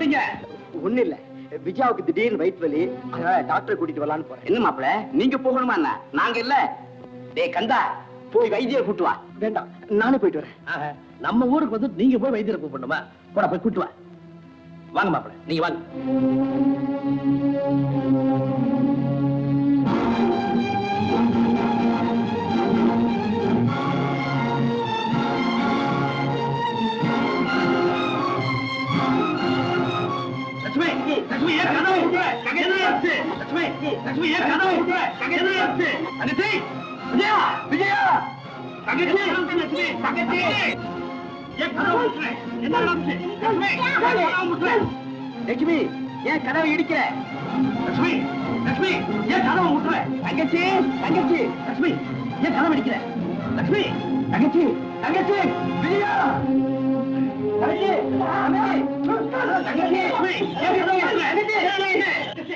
பண்றீங்க ஒண்ணு இல்ல விஜயாவுக்கு திடீர்னு வயிற்று வலி அதனால டாக்டரை கூட்டிட்டு வரலான்னு போறேன் என்ன மாப்பிள நீங்க போகணுமா என்ன நாங்க இல்ல டேய் கந்தா போய் வைத்தியர் கூட்டு வா வேண்டாம் நானே போயிட்டு வரேன் ஆஹா, நம்ம ஊருக்கு வந்து நீங்க போய் வைத்தியரை கூப்பிடணுமா போட போய் கூட்டு வா வாங்க மாப்பிள நீங்க வாங்க லட்சுமி லட்சுமி ஏன் கதவை மூடுற? என்னாச்சு? லட்சுமி லட்சுமி ஏன் கதவை மூடுற? என்னாச்சு? தங்கச்சி விஜயா விஜயா தங்கச்சி லட்சுமி தங்கச்சி ஏன் கதவை மூடுற? என்ன நடந்துச்சு? லட்சுமி ஏன் கதவை மூடுற? லட்சுமி ஏன் கதவை இடிக்கிற லட்சுமி லட்சுமி ஏன் கதவை மூடுற? தங்கச்சி தங்கச்சி லட்சுமி ஏன் கதவை அடிக்கிற? லட்சுமி தங்கச்சி தங்கச்சி விஜயா தங்கச்சி தங்கச்சி லட்சுமி ஏன் கதவை மூடுற?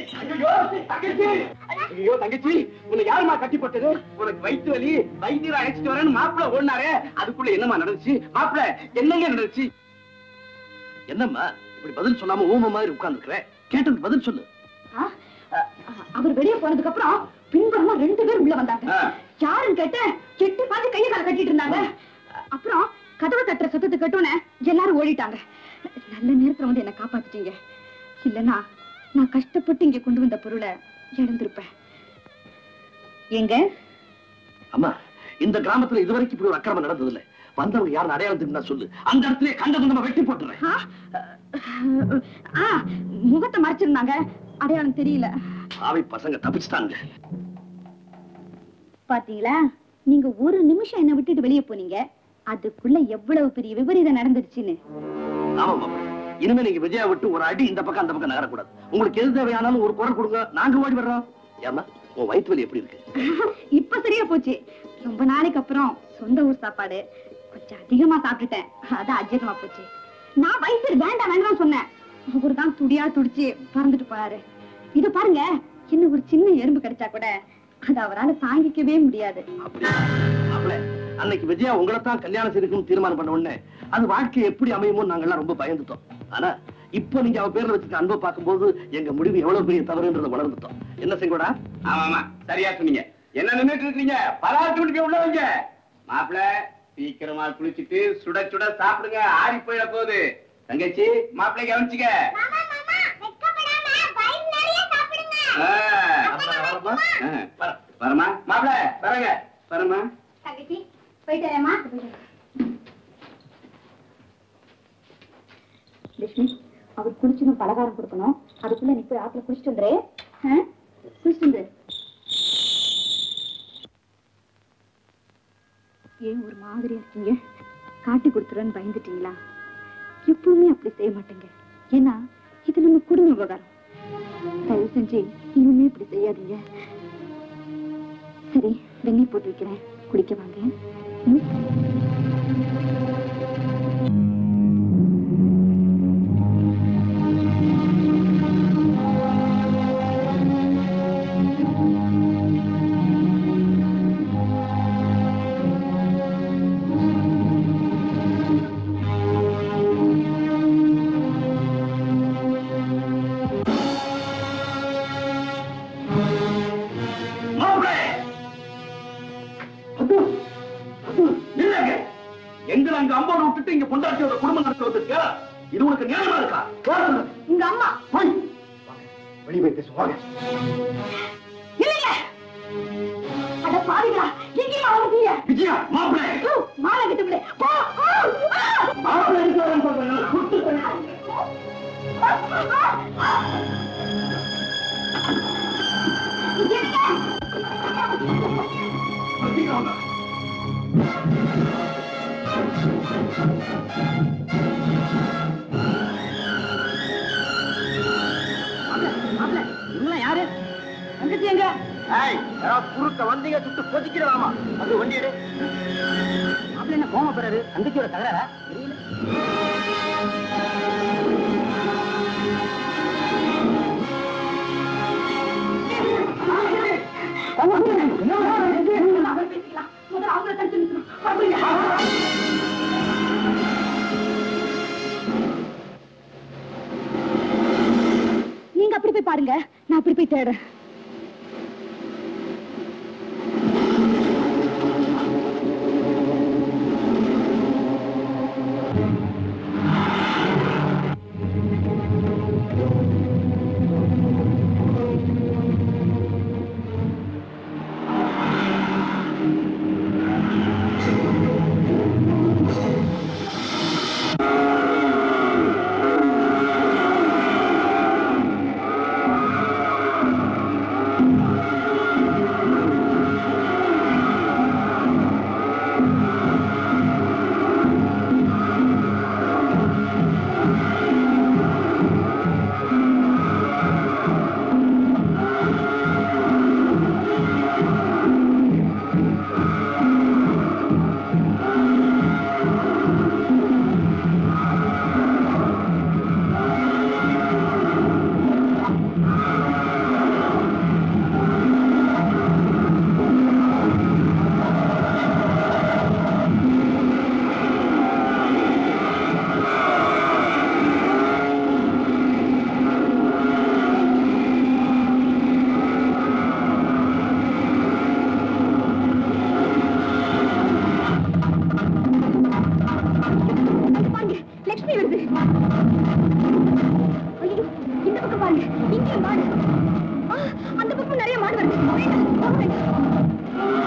ஐயோ தங்கச்சி உன்னை யாருமா கட்டி போட்டது உனக்கு வயிற்று வலி வைத்தியரை அழைச்சிட்டு வரேன்னு மாப்பிள்ள ஓடினாரே அதுக்குள்ள என்னம்மா நடந்துச்சு மாப்பிள்ள என்னங்க நடந்துச்சு என்னம்மா இப்படி பதில் சொல்லாம ஊம மாதிரி உட்கார்ந்துக்கிற கேட்டதுக்கு பதில் சொல்லு ஆ, அ- அவர் வெளியே போனதுக்கு அப்புறம் பின்புறமா ரெண்டு பேர் உள்ள வந்தாங்க ஆ. யாருன்னு கேட்டேன் எட்டி பார்த்து கையை கால கட்டிட்டு இருந்தாங்க அப்புறம் கதவை தட்டுற சத்தத்தை கட்டோன்னே எல்லாரும் ஓடிட்டாங்க நல்ல நேரத்துல வந்து என்ன காப்பாத்திட்டீங்க இல்லனா நான் கஷ்டப்பட்டு இங்க கொண்டு வந்த பொருளை இழந்திருப்பேன் எங்க அம்மா இந்த கிராமத்துல இதுவரைக்கும் இப்படி ஒரு அக்கிரமம் நடந்தது இல்ல வந்தவங்க யாரும் அடையாளம் தெரிஞ்சா சொல்லு அந்த இடத்துல கண்ட நம்ம வெட்டி போட்டுறேன் ஆ, ஆ, முகத்தை மறைச்சிருந்தாங்க அடையாளம் தெரியல ஆவி பசங்க தப்பிச்சுட்டாங்க பாத்தீங்களா நீங்க ஒரு நிமிஷம் என்ன விட்டுட்டு வெளியே போனீங்க அதுக்குள்ள எவ்வளவு பெரிய விபரீதம் நடந்துருச்சுன்னு ஆமா மாமா இனிமே நீங்க விஜயா விட்டு ஒரு அடி இந்த பக்கம் அந்த பக்கம் நகரக்கூடாது உங்களுக்கு எது தேவையானாலும் ஒரு குரல் கொடுங்க நாங்க ஓடி வர்றோம் ஏமா உன் வயிற்று வலி எப்படி இருக்கு இப்ப சரியா போச்சு ரொம்ப நாளைக்கு அப்புறம் சொந்த ஊர் சாப்பாடு கொஞ்சம் அதிகமா சாப்பிட்டுட்டேன் அதான் அஜீரணமா போச்சு நான் வயிற்று வேண்டாம் வேண்டாம் சொன்னேன் அவரு தான் துடியா துடிச்சு பறந்துட்டு போனாரு இத பாருங்க இன்னும் ஒரு சின்ன எறும்பு கிடைச்சா கூட அது அவரால தாங்கிக்கவே முடியாது அப்படி மாப்பிள அன்னைக்கு விஜயா உங்களை தான் கல்யாணம் செய்யணும்னு தீர்மானம் பண்ண உடனே அது வாழ்க்கை எப்படி அமையுமோ நாங்கெல்லாம் ரொம்ப பயந்துட்டோம் ஆனா இப்போ நீங்க அவ பேர்ல வச்சுக்க அன்பை பார்க்கும்போது எங்க முடிவு எவ்வளவு பெரிய தவறுன்றதை உணர்ந்துட்டோம் என்ன செங்கோடா ஆமா ஆமா சரியா சொன்னீங்க என்ன நின்னுட்டு இருக்கீங்க பலாட்டு முடிக்க உள்ள வைங்க மாப்பிள சீக்கிரமா குளிச்சிட்டு சுட சுட சாப்பிடுங்க ஆறி போயிட போகுது தங்கச்சி மாப்பிள்ளை கவனிச்சுக்க ஆ. வரமா? ஆ, வர- வரமா மாப்பிள வரங்க வரமா தங்கச்சி போயிட்டேமா லட்சுமி அவர் குளிச்சதும் பலகாரம் கொடுக்கணும் அதுக்குள்ள நீ போய் ஆத்துல குளிச்சுட்டு வந்துரு ஆ? குளிச்சுட்டு வந்துரு ஏன் ஒரு மாதிரியா இருக்கீங்க காட்டி கொடுத்துருன்னு பயந்துட்டீங்களா எப்பவுமே அப்படி செய்ய மாட்டேங்க ஏன்னா இது நம்ம குடும்ப விவகாரம் தயவு செஞ்சு இனிமே இப்படி செய்யாதீங்க சரி வெந்நீர் போட்டு வைக்கிறேன் குடிக்க வாங்க ம்? மாப்பிளை அது அது நில்லுங்க எங்களை அங்க அம்போடு விட்டுட்டு இங்க பொண்டாட்டியோட குடும்பம் நடத்த வந்திருக்க இது உனக்கு நியாயமா இருக்கா வாருங்க. உங்க அம்மா போய். வெளியே போய் பேசுவாங்க இல்லைங்க அட பாருங்களா எங்கேயும் அவசிய விஜயா மாப்பிளை மாலை கிட்ட விடு போ ஆ! ஆ! மாப்பிளை இருக்காரன் சொல்றேன் குட்டு தள்ளிடுவாங்க. சீக்கிரம் வாங்க. இவங்க யாரு தங்கச்சி எங்க ஏய் யாராவது குறுக்க வந்தீங்க சுட்டு கொதிக்கிறதாமா அது வண்டி எடு அப்படி என்ன கோம போறாரு தங்கச்சியோட தகராறா தெரியல முதல்ல அவங்கள தடுத்து நிறுத்தணும். அப்படிங்க. தேட பாருங்க லட்சுமி வருது ஐயோ இந்த பக்கம் பாருங்க இங்கே மாடு ஆ, அந்த பக்கம் நிறைய மாடு வருது வேண்டாம், போக வேண்டாம்.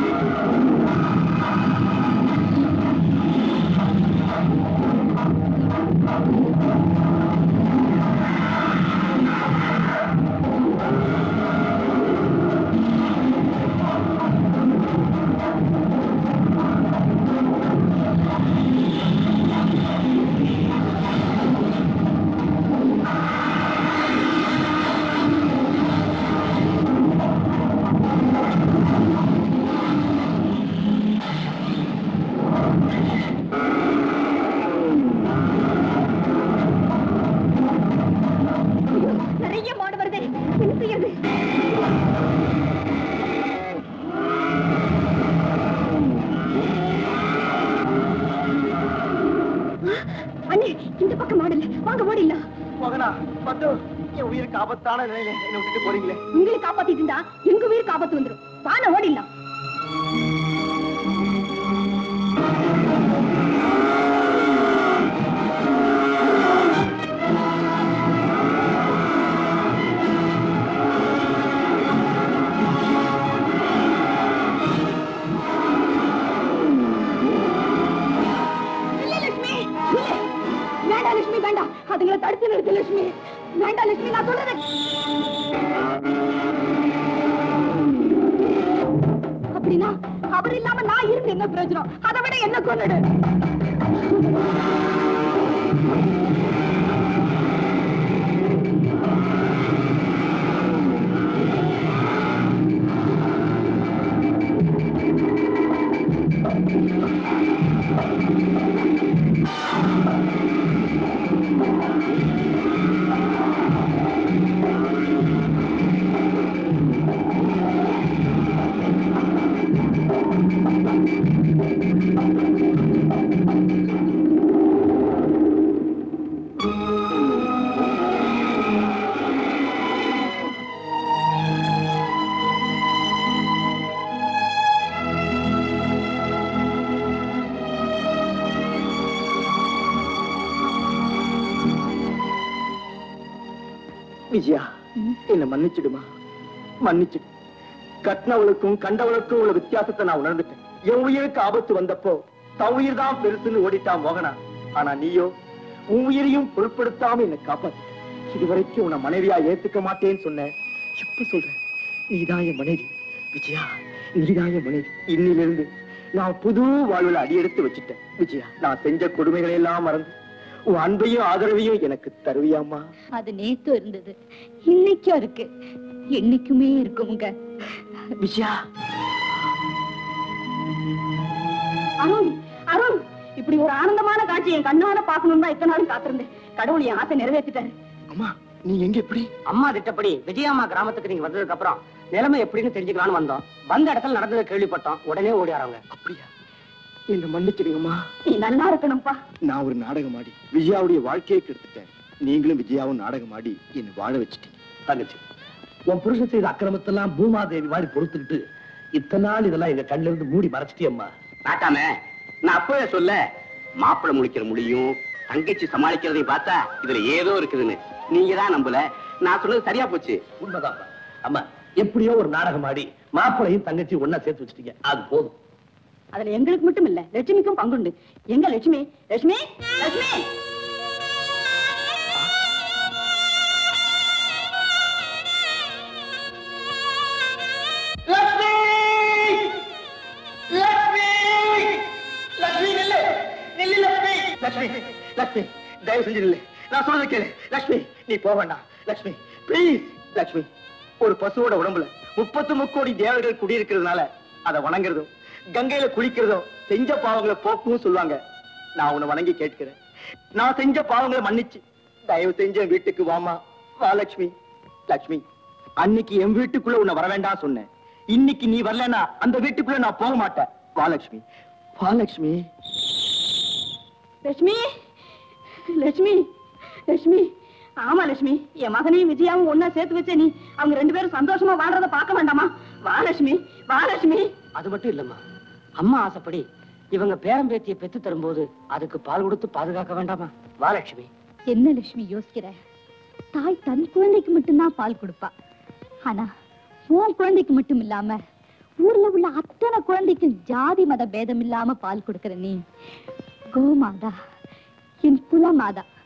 ஐயோ, நிறைய மாடு வருது என்ன செய்யறது ஆ, அண்ணே இந்த பக்கம் மாடு இல்ல வாங்க ஓடிடலாம் மகனா பத்து என் உயிருக்கு ஆபத்தான நிலையில என்ன விட்டுட்டு போறீங்களே உங்களை காப்பாத்திட்டு இருந்தா எங்க உயிருக்கு ஆபத்து வந்துரும் வான ஓடிடலாம் இல்ல லட்சுமி இல்ல வேண்டாம் லட்சுமி வேண்டாம் அதுங்களை தடுத்து நிறுத்து லட்சுமி வேண்டாம் லட்சுமி நான் சொல்றது அப்படின்னா அவர் இல்லாம நான் இருந்து என்ன பிரயோஜனம் அதை விட என்ன கொண்டுடு விஜயா என்ன மன்னிச்சிடுமா மன்னிச்சிடு கட்டினவளுக்கும் கண்டவளுக்கும் உள்ள வித்தியாசத்தை நான் உணர்ந்துட்டேன் என் உயிருக்கு ஆபத்து வந்தப்போ தன் உயிர் தான் பெருசுன்னு ஓடிட்டான் மோகனா ஆனா நீயோ உன் உயிரையும் பொருட்படுத்தாம என்னை காப்பாத்து இதுவரைக்கும் உன்னை மனைவியா ஏத்துக்க மாட்டேன்னு சொன்னேன் இப்ப சொல்றேன் நீதான் என் மனைவி விஜயா நீதான் என் மனைவி இன்னிலிருந்து நான் புது வாழ்வுல அடியெடுத்து வச்சுட்டேன் விஜயா நான் செஞ்ச கொடுமைகளை எல்லாம் மறந்து உன் அன்பையும் ஆதரவையும் எனக்கு தருவியாமா அது நேத்து இருந்தது இன்னைக்கும் இருக்கு என்னைக்குமே இருக்குங்க விஜயா அருண் அருண் இப்படி ஒரு ஆனந்தமான காட்சி என் கண்ணால பாக்கணும்னு தான் இத்தனை நாளும் காத்திருந்தேன் கடவுள் என் ஆசை நிறைவேற்றிட்டாரு அம்மா நீ எங்க எப்படி அம்மா திட்டப்படி விஜயம்மா கிராமத்துக்கு நீங்க வந்ததுக்கு அப்புறம் நிலைமை எப்படின்னு தெரிஞ்சுக்கலாம்னு வந்தோம் வந்த இடத்துல நடந்ததை கேள்விப்பட்டோம் உடனே ஓடியாரவங்க அப்படியா என்ன மன்னிச்சிடுங்கம்மா நீ நல்லா இருக்கணும்ப்பா நான் ஒரு நாடகம் ஆடி விஜயாவுடைய வாழ்க்கையை கெடுத்துட்டேன் நீங்களும் விஜயாவும் நாடகம் ஆடி என்னை வாழ வச்சுட்டீங்க தங்கச்சி உன் புருஷன் செய்த அக்கிரமத்தெல்லாம் பூமாதேவி மாதிரி பொறுத்துக்கிட்டு இத்தனை நாள் இதெல்லாம் எங்க கண்ணுல இருந்து மூடி மறைச்சிட்டியம்மா நாட்டாம நான் அப்பவே சொல்ல மாப்பிள்ளை முடிக்கிற முடியும் தங்கச்சி சமாளிக்கிறதையும் பார்த்தா இதுல ஏதோ இருக்குதுன்னு நீங்க தான் நம்பல நான் சொன்னது சரியா போச்சு உண்மைதான் அம்மா எப்படியோ ஒரு நாடகம் ஆடி மாப்பிளையும் தங்கச்சி ஒன்னா சேர்த்து வச்சிட்டீங்க அது போதும் அதுல எங்களுக்கு மட்டும் இல்ல லட்சுமிக்கும் பங்குண்டு எங்க லட்சுமி லட்சுமி லட்சுமி லட்சுமி லட்சுமி தயவு செஞ்சு நில்லு நான் சொல்றத கேளு லட்சுமி நீ போக வேண்டாம் லட்சுமி ப்ளீஸ் லட்சுமி ஒரு பசுவோட உடம்புல முப்பத்து முக்கோடி தேவர்கள் குடியிருக்கிறதுனால அதை வணங்குறதோ கங்கையில குளிக்கிறதோ செஞ்ச பாவங்களை போக்கும் சொல்லுவாங்க நான் உன்னை வணங்கி கேட்கிறேன் நான் செஞ்ச பாவங்களை மன்னிச்சு தயவு செஞ்ச என் வீட்டுக்கு வாமா வா லட்சுமி லட்சுமி அன்னைக்கு என் வீட்டுக்குள்ள உன்னை வர வேண்டாம் சொன்னேன் இன்னைக்கு நீ வரலன்னா அந்த வீட்டுக்குள்ள நான் போக மாட்டேன் வா லட்சுமி வா லட்சுமி லட்சுமி லட்சுமி லட்சுமி ஆமா லட்சுமி என் மகனையும் விஜயாவும் ஒன்னா சேர்த்து வச்ச நீ அவங்க ரெண்டு பேரும் சந்தோஷமா வாழ்றத பார்க்க வேண்டாமா வா லட்சுமி வா லட்சுமி அது மட்டும் இல்லம்மா அம்மா ஆசைப்படி இவங்க பேரம்பேத்திய பெத்து தரும்போது அதுக்கு பால் கொடுத்து பாதுகாக்க வேண்டாமா வா லட்சுமி என்ன லட்சுமி யோசிக்கிற தாய் தன் குழந்தைக்கு மட்டும்தான் பால் கொடுப்பா ஆனா உன் குழந்தைக்கு மட்டும் இல்லாம ஊர்ல உள்ள அத்தனை குழந்தைக்கும் ஜாதி மத பேதம் இல்லாம பால் கொடுக்கிற நீ கோமாதா என் குலமாதா